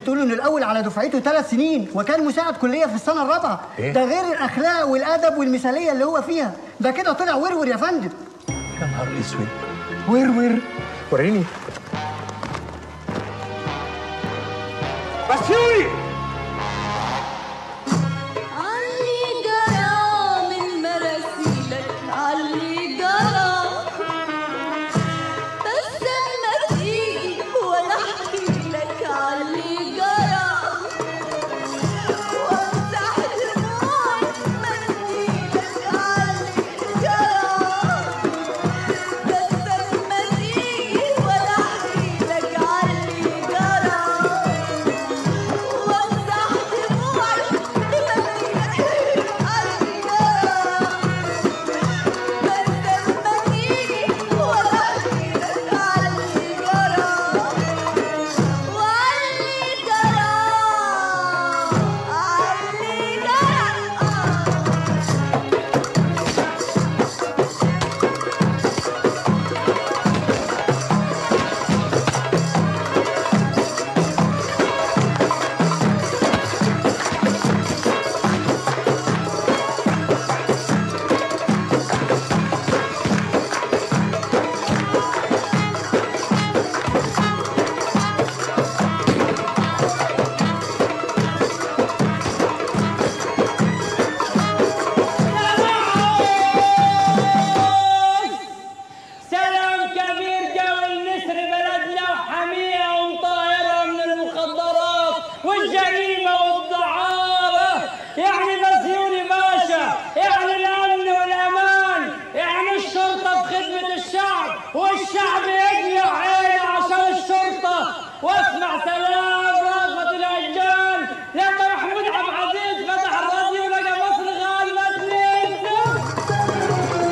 تقولوا ان الاول على دفعته ثلاث سنين وكان مساعد كليه في السنه الرابعه إيه؟ ده غير الاخلاق والادب والمثاليه اللي هو فيها ده كده طلع ورور يا فندم يا نهار اسود ورور وريني بسيوني علي جرى من مراسيلك علي جرى بس لما تيجي وانا احكي لك علي جرى وامسح دموعي بمنديلك علي جرى بس لما تيجي وانا احكي لك علي جرى وامسح دموعي بمنديلك علي جرى بس لما تيجي وانا احكي لك علي جرى وعلي جرى علي جرى سلام كبير جو النسر بلدنا وحمية ومطهرة من المخدرات والجريمة والدعارة يعني بسيوني باشا يعني الأمن والأمان يعني الشرطة بخدمة الشعب والشعب يجري عينه عشان الشرطة واسمع سلام رغبة الأجيال لما محمود عبد العزيز فتح الراديو لقى مصر غالبة 2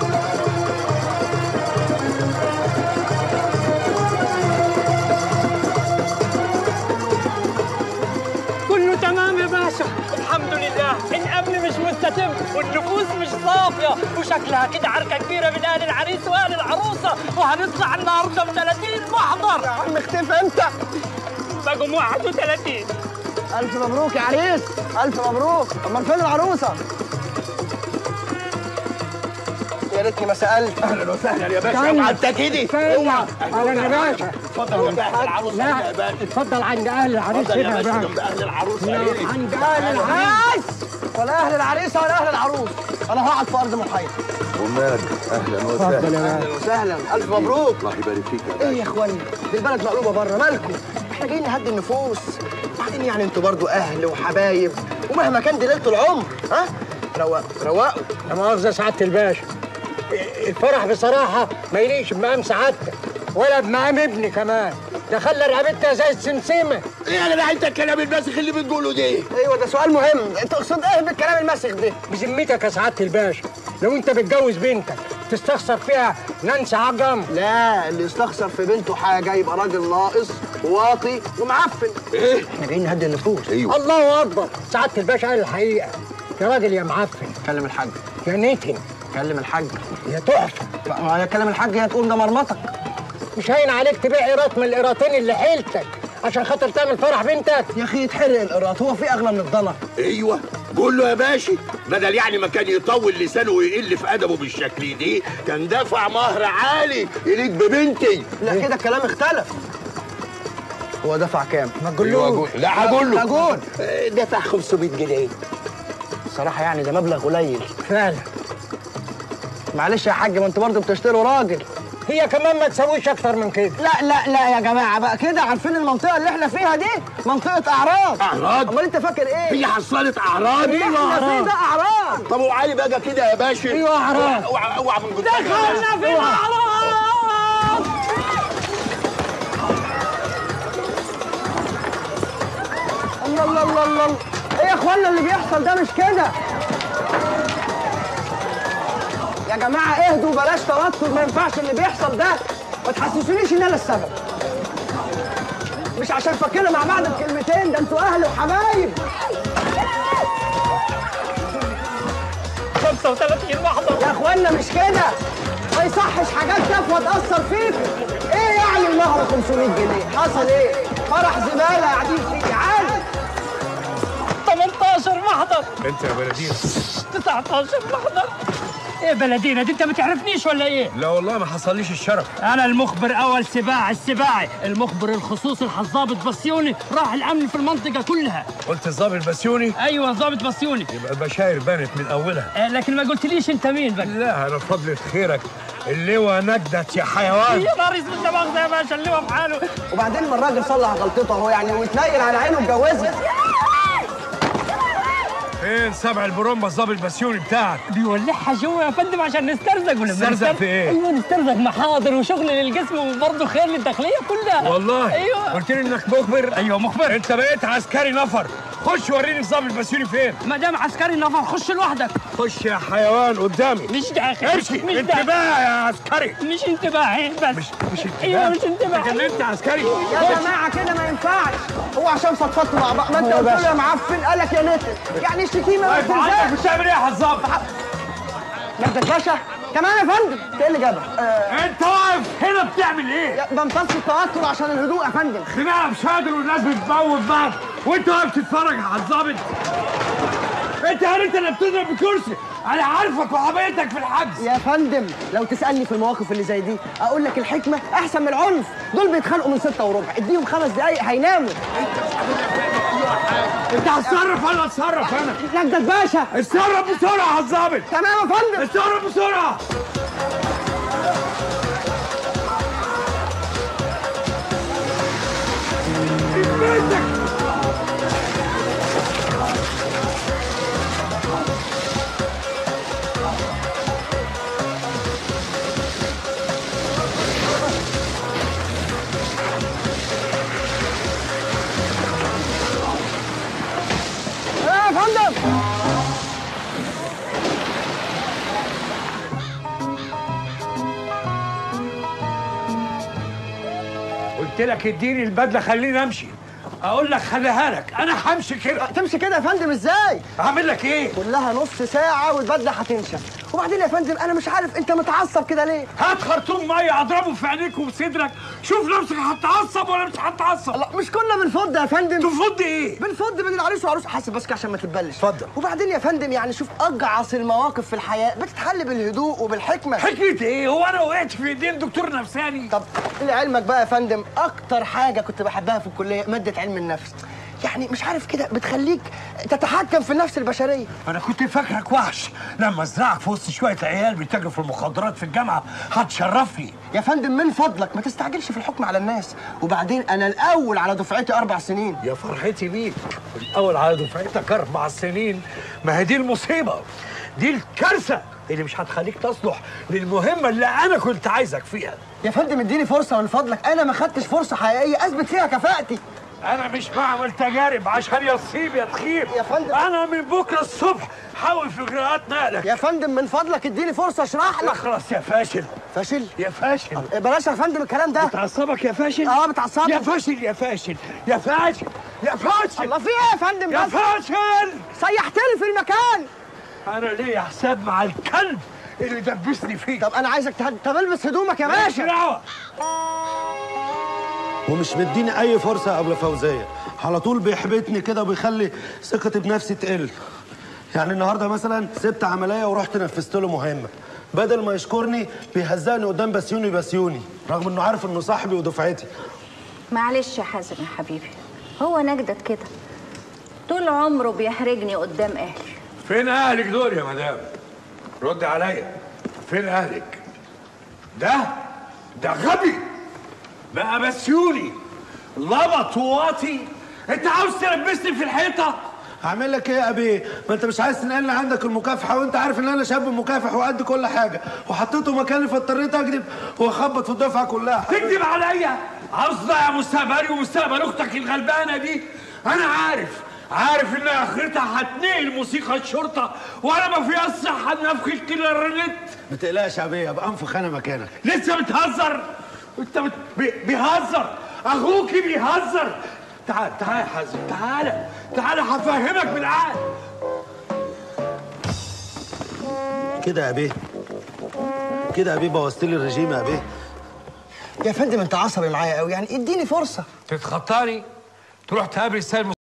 كله تمام يا باشا الحمد لله الامن مش مستتب والنفوس مش صافيه وشكلها كده عركه كبيره من اهل العريس واهل العروسه وهنطلع النهارده ب 30 محضر يا عم اختفى امتى؟ بقوا 31 ألف مبروك يا عريس ألف مبروك أمال فين العروسة؟ يا ريتني ما سألت اهلا وسهلا يا باشا اوعى انت كده اوعى اهلا يا باشا اتفضل جنب اهل العروسه لا هنا يا باشا اتفضل عند اهل العريس اتفضل يا هنا يا باشا باشا جنب اهل العروسه لا، ايه عند اهل العريس ولا أهل العريسة ولا أهل العروس أنا هقعد في أرض محايدة ومال اهلا اتفضل وسهلا يا أهلا وسهلا ألف مبروك الله يبارك فيك يا إيه يا إخواني دي البلد مقلوبة بره مالكم إحنا جايين نهدي النفوس وبعدين يعني أنتوا برضو أهل وحبايب ومهما كان دي ليلة العمر ها روقوا روقوا لا مؤاخذة سعادة الباشا الفرح بصراحة ما يليقش بمقام سعادتك ولا بمقام ابني كمان ده خلى رقبتها زي السمسمة ايه يا جدع انت الكلام الماسخ اللي بتقوله ده أيوة ده سؤال مهم أنت تقصد إيه بالكلام المسخ ده؟ بذمتك يا سعادة الباشا لو انت بتجوز بنتك تستخسر فيها نانسي عجم لا اللي يستخسر في بنته حاجة يبقى راجل ناقص واطي ومعفن ايه احنا جايين نهدي النفوس ايوه الله اكبر سعادة الباشا قال الحقيقة يا راجل يا معفن كلم الحاج يا نتن كلم الحاج يا تحفة ما كلم الحاج هي تقول ده مرمطك مش هين عليك تبيع قيراط من القيراطين اللي حيلتك عشان خاطر تعمل فرح بنتك يا اخي يتحرق القراط هو في اغلى من الضنا ايوه قول له يا باشا بدل يعني ما كان يطول لسانه ويقل في ادبه بالشكل دي كان دفع مهر عالي يليق ببنتي لا كده الكلام اختلف هو دفع كام؟ ما تقولوش لا هقول له هقول. آه، دفع 500 جنيه الصراحة يعني ده مبلغ قليل فعلا معلش يا حاج ما انتوا برضه بتشتروا راجل هي كمان ما تسويش اكتر من كده لا لا لا يا جماعة بقى كده عارفين المنطقة اللي احنا فيها دي منطقة أعراض أعراض؟ أمال أنت فاكر إيه؟ هي حصلت اعراض اللي احنا فيه ده أعراض طب وعلي بقى كده يا باشا ايوه أعراض. اوعى اوعى من قدام دخلنا في الاعراض الله الله الله الله ايه يا اخوانا اللي بيحصل ده مش كده يا جماعه اهدوا بلاش توتر ما ينفعش اللي بيحصل ده ما تحسسونيش ان انا السبب مش عشان فكنا مع بعض بكلمتين ده انتوا اهل وحبايب 35 محضر يا اخوانا مش كده ما يصحش حاجات تافهه تاثر فيكم ايه يعني المهر 500 جنيه حصل ايه فرح زباله قاعدين فيه محضر انت يا بلديه 19 محضر ايه بلدينا دي انت ما تعرفنيش ولا ايه؟ لا والله ما حصليش الشرف انا المخبر اول سباع السباعي المخبر الخصوصي الضابط بسيوني راح الامن في المنطقه كلها قلت الظابط بسيوني ايوه ضابط بسيوني يبقى البشاير بانت من اولها آه لكن ما قلتليش انت مين بقى لا انا فضلة خيرك اللواء نجدت يا حيوان يا نهار اسود ده مؤاخذه يا باشا اللي هو في حاله وبعدين ما الراجل صلح غلطته اهو يعني ويتنيل على عينه واتجوزها فين سبع البرومبا الظابط بسيوني بتاعك بيولعها جوا يا فندم عشان نسترزق ولا نسترزق في إيه؟ ايوه نسترزق محاضر وشغل للجسم وبرضه خير للداخليه كلها والله ايوه قلت لي انك مخبر ايوه مخبر انت بقيت عسكري نفر خش وريني الظابط بسيوني فين ما دام عسكري نفر خش لوحدك خش يا حيوان قدامي مش داخل امشي مش داخل انتباه يا عسكري مش انتباهي بس مش مش انتباه ايوه مش انتباه كلمت عسكري يا جماعه كده ما ينفعش هو عشان صفصتوا مع بعض ما انت قلت له يا معفن قال لك يا نتن يعني الشتيمه ما واقف عندك بتنزلش بتعمل ايه يا حزاب مجدك باشا كمان يا فندم انت ايه اللي جابك؟ آه انت واقف هنا بتعمل ايه يا- بمتص التوتر عشان الهدوء يا فندم خناقه بشادر والناس بتموت بعض وانت واقف تتفرج على الظابط انت هل انت اللي بتضرب بكرسي انا عارفك وحبيتك في الحجز يا فندم لو تسالني في المواقف اللي زي دي اقول لك الحكمه احسن من العنف دول بيتخانقوا من ستة وربع اديهم خمس دقايق هيناموا انت هتصرف ولا اتصرف انا مجدك باشا اتصرف بسرعه يا الظابط تمام يا فندم اتصرف بسرعه بيتك يا فندم قلت لك اديني البدله خليني امشي اقول لك خليها لك انا همشي كده تمشي كده يا فندم ازاي هعمل لك ايه كلها نص ساعه والبدله هتنشف وبعدين يا فندم انا مش عارف انت متعصب كده ليه هات خرطوم ميه اضربه في عينيك وفي صدرك شوف نفسك هتعصب ولا مش هتعصب لا مش كنا بنفض يا فندم تفض ايه بنفض بين العريس وعروس حاسب بس كده عشان ما تتبلش اتفضل. وبعدين يا فندم يعني شوف اجعص المواقف في الحياه بتتحل بالهدوء وبالحكمه حكمة ايه هو انا وقعت في ايدين دكتور نفساني طب لعلمك بقى يا فندم اكتر حاجه كنت بحبها في الكليه ماده علم النفس يعني مش عارف كده بتخليك تتحكم في النفس البشريه انا كنت فاكرك وحش لما ازرعك في وسط شويه عيال بيتاجروا في المخدرات في الجامعه هتشرفني يا فندم من فضلك ما تستعجلش في الحكم على الناس وبعدين انا الاول على دفعتي اربع سنين يا فرحتي بيك الاول على دفعتك اربع سنين ما هي دي المصيبه دي الكارثه اللي مش هتخليك تصلح للمهمه اللي انا كنت عايزك فيها يا فندم اديني فرصه من فضلك انا ما خدتش فرصه حقيقيه اثبت فيها كفاءتي انا مش بعمل تجارب عشان يصيب يا تخيب يا فندم. انا من بكره الصبح حاول في اجراءات نقلك يا فندم من فضلك اديني فرصه اشرح لك اخلص يا فاشل فاشل يا فاشل بلاش يا فندم الكلام ده بتعصبك يا فاشل اه بتعصبني يا فاشل يا فاشل يا فاشل يا فاشل الله في ايه يا فندم يا بس فاشل سيحتني في المكان انا ليا حساب مع الكلب اللي دبسني فيه طب انا عايزك تهد... طب البس هدومك يا ماليش باشا دعوه ومش مديني اي فرصه قبل فوزيه على طول بيحبطني كده وبيخلي ثقتي بنفسي تقل يعني النهارده مثلا سبت عمليه ورحت نفذت له مهمه بدل ما يشكرني بيهزقني قدام بسيوني بسيوني رغم انه عارف انه صاحبي ودفعتي معلش يا حازم يا حبيبي هو نجدت كده طول عمره بيحرجني قدام اهلي فين اهلك دول يا مدام رد عليا فين اهلك ده ده غبي بقى بسيوني لبط وواطي انت عاوز تلبسني في الحيطه هعمل لك ايه يا ابي ما انت مش عايز تنقلني عندك المكافحه وانت عارف ان انا شاب مكافح وقد كل حاجه وحطيته مكاني فاضطريت اكذب واخبط في الدفعه كلها تكذب عليا عاوز تضيع مستقبلي ومستقبل اختك الغلبانه دي انا عارف عارف ان اخرتها هتنقل موسيقى الشرطه وانا ما في الصحه نفخ الكلارنت ما تقلقش يا ابي ابقى انفخ انا مكانك لسه بتهزر انت بت... بي... بيهزر اخوكي بيهزر تعال تعال يا حازم تعال تعال هفهمك بالعقل كده يا ابي كده يا ابي بوظت لي الرجيم يا ابي يا فندم انت عصبي معايا قوي يعني اديني فرصه تتخطاني تروح تقابل السيد